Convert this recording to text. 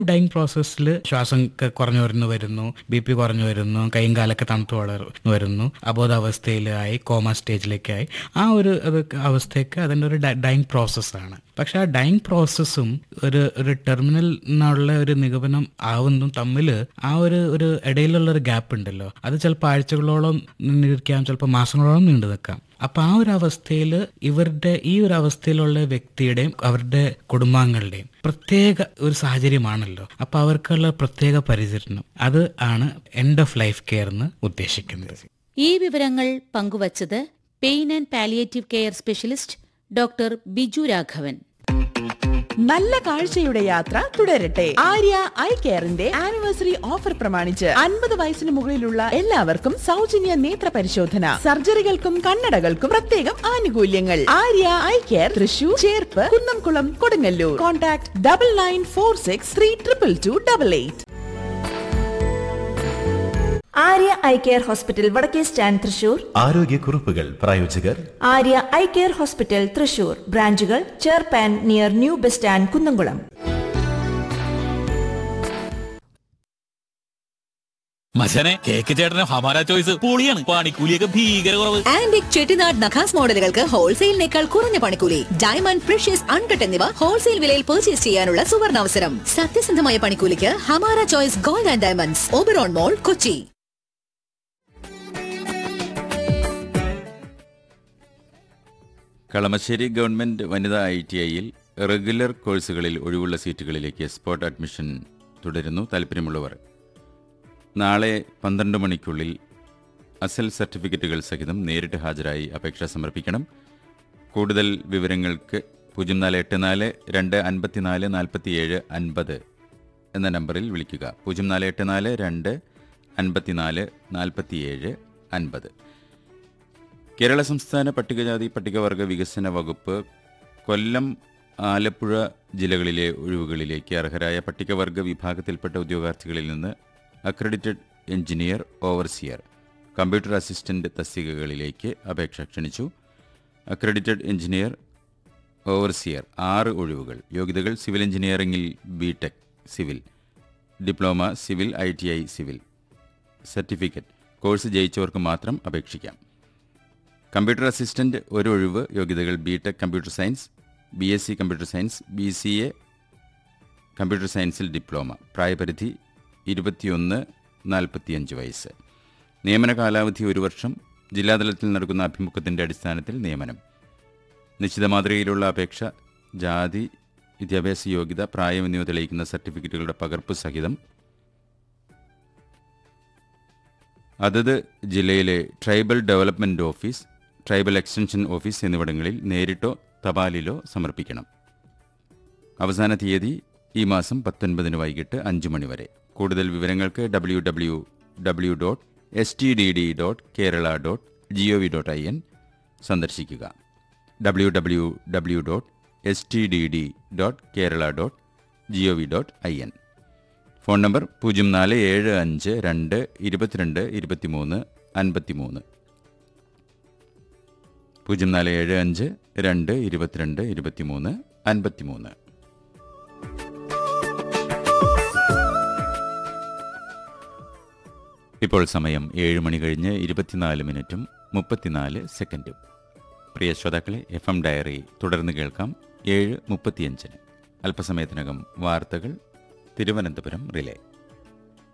dying പ്രോസസ്സിൽ ശ്വാസം ക- കുറഞ്ഞു വരുന്നു വരുന്നു ബി പി കുറഞ്ഞു വരുന്നു കൈയും കാലൊക്കെ തണുത്ത് വളർന്നു വരുന്നു അബോധാവസ്ഥയിലായി കോമ സ്റ്റേജിലേക്കായി ആ ഒരു അത് അവസ്ഥയൊക്കെ അതിൻ്റെ ഒരു ഡൈങ് പ്രോസസ്സാണ് പക്ഷെ ആ ഡൈങ് പ്രോസസ്സും ഒരു ഒരു ടെർമിനൽ എന്നുള്ള ഒരു നിഗമനം ആവുന്നതും തമ്മിൽ ആ ഒരു ഒരു ഇടയിലുള്ള ഒരു ഗ്യാപ്പ് ഉണ്ടല്ലോ അത് ചിലപ്പോൾ ആഴ്ചകളോളം നിൽക്കാം ചിലപ്പോൾ മാസങ്ങളോളം നീണ്ടു നിൽക്കാം അപ്പൊ ആ ഒരു അവസ്ഥയിൽ ഇവരുടെ ഈ ഒരു അവസ്ഥയിലുള്ള വ്യക്തിയുടെയും അവരുടെ കുടുംബാംഗങ്ങളുടെയും പ്രത്യേക ഒരു സാഹചര്യമാണല്ലോ അപ്പൊ അവർക്കുള്ള പ്രത്യേക പരിചരണം അത് ആണ് എൻഡ് ഓഫ് ലൈഫ് കെയർ എന്ന് ഉദ്ദേശിക്കുന്നത് ഈ വിവരങ്ങൾ പങ്കുവച്ചത് pain and palliative care specialist doctor Biju Raghavan നല്ല കാഴ്ചയുടെ യാത്ര തുടരട്ടെ ആര്യ ഐ കെയറിന്റെ ആനിവേഴ്സറി ഓഫർ പ്രമാണിച്ച് അൻപത് വയസ്സിന് മുകളിലുള്ള എല്ലാവർക്കും സൗജന്യ നേത്ര പരിശോധന സർജറികൾക്കും കണ്ണടകൾക്കും പ്രത്യേകം ആനുകൂല്യങ്ങൾ Arya eye care Thrissur Cherpu Kunnamkulam Kodungallur contact double nine four six three triple two double eight Arya eye care hospital വടക്കേ സ്റ്റാൻഡ് തൃശൂർ ആരോഗ്യക്കുറിപ്പുകൾ പ്രായോജകർ Arya eye care hospital Thrissur ബ്രാഞ്ചുകൾ ചേർപ്പാൻ near new bus stand Kunnamkulam മച്ചനെ കേക്ക് ചേട്ടന് ഹമാര ചോയ്സ് പൊളിയാണ് പണിക്കൂലിയൊക്കെ ഭീകര കുറവ് ആന്റിക് ചെട്ടിനാട് നഖാസ് മോഡലുകൾക്ക് ഹോൾസെയിലിനേക്കാൾ കുറഞ്ഞ പണിക്കൂലി ഡയമണ്ട് പ്രഷ്യസ് അൺകട്ട് എന്നിവ ഹോൾസെയിൽ വിലയിൽ പർച്ചേസ് ചെയ്യാനുള്ള സുവർണാവസരം സത്യസന്ധമായ പണിക്കൂലിക്ക് Hamara choice gold and diamonds Oberon mall Kochi Kalamassery government വനിതാ ഐ ടി ഐയിൽ റെഗുലർ കോഴ്സുകളിൽ ഒഴിവുള്ള സീറ്റുകളിലേക്ക് സ്പോട്ട് അഡ്മിഷൻ തുടരുന്നു താല്പര്യമുള്ളവർ നാളെ പന്ത്രണ്ട് മണിക്കുള്ളിൽ അസൽ സർട്ടിഫിക്കറ്റുകൾ സഹിതം നേരിട്ട് ഹാജരായി അപേക്ഷ സമർപ്പിക്കണം കൂടുതൽ വിവരങ്ങൾക്ക് പൂജ്യം നാല് എട്ട് നാല് രണ്ട് അൻപത്തിനാല് നാൽപ്പത്തിയേഴ് അൻപത് എന്ന നമ്പറിൽ വിളിക്കുക പൂജ്യം നാല് എട്ട് നാല് രണ്ട് അൻപത്തിനാല് നാൽപ്പത്തിയേഴ് അൻപത് കേരള സംസ്ഥാന പട്ടികജാതി പട്ടികവർഗ വികസന വകുപ്പ് കൊല്ലം ആലപ്പുഴ ജില്ലകളിലെ ഒഴിവുകളിലേക്ക് അർഹരായ പട്ടികവർഗ വിഭാഗത്തിൽപ്പെട്ട ഉദ്യോഗാർത്ഥികളിൽ നിന്ന് accredited engineer overseer computer assistant തസ്തികകളിലേക്ക് അപേക്ഷ ക്ഷണിച്ചു അക്രഡിറ്റഡ് എഞ്ചിനീയർ ഓവർസിയർ ആറ് ഒഴിവുകൾ യോഗ്യതകൾ സിവിൽ എഞ്ചിനീയറിംഗിൽ B tech civil diploma civil I T I civil certificate course ജയിച്ചവർക്ക് മാത്രം അപേക്ഷിക്കാം കമ്പ്യൂട്ടർ അസിസ്റ്റന്റ് ഒരു ഒഴിവ് യോഗ്യതകൾ B tech computer science B S C computer science B C A computer സയൻസിൽ ഡിപ്ലോമ പ്രായപരിധി ഇരുപത്തിയൊന്ന് നാൽപ്പത്തിയഞ്ച് വയസ്സ് നിയമന കാലാവധി ഒരു വർഷം ജില്ലാതലത്തിൽ നടക്കുന്ന അഭിമുഖത്തിൻ്റെ അടിസ്ഥാനത്തിൽ നിയമനം നിശ്ചിത മാതൃകയിലുള്ള അപേക്ഷ ജാതി വിദ്യാഭ്യാസ യോഗ്യത പ്രായം എന്നിവ തെളിയിക്കുന്ന സർട്ടിഫിക്കറ്റുകളുടെ പകർപ്പ് സഹിതം അതത് ജില്ലയിലെ tribal development office tribal extension office എന്നിവിടങ്ങളിൽ നേരിട്ടോ തപാലിലോ സമർപ്പിക്കണം അവസാന തീയതി ഈ മാസം പത്തൊൻപതിന് വൈകിട്ട് അഞ്ച് മണി വരെ കൂടുതൽ വിവരങ്ങൾക്ക് W W W dot S T D D dot Kerala dot G O V dot I N സന്ദർശിക്കുക W W W dot S T D D dot Kerala dot G O V dot I N phone number പൂജ്യം നാല് ഏഴ് അഞ്ച് രണ്ട് ഇരുപത്തിരണ്ട് ഇരുപത്തിമൂന്ന് അൻപത്തിമൂന്ന് പൂജ്യം നാല് ഏഴ് അഞ്ച് രണ്ട് ഇരുപത്തിരണ്ട് ഇരുപത്തിമൂന്ന് അൻപത്തിമൂന്ന് ഇപ്പോൾ സമയം ഏഴ് മണി കഴിഞ്ഞ് ഇരുപത്തിനാല് മിനിറ്റും മുപ്പത്തിനാല് സെക്കൻഡും പ്രിയ ശ്രോതാക്കളെ എഫ് എം ഡയറി തുടർന്ന് കേൾക്കാം ഏഴ് മുപ്പത്തിയഞ്ചിന് അല്പസമയത്തിനകം വാർത്തകൾ തിരുവനന്തപുരം റിലേ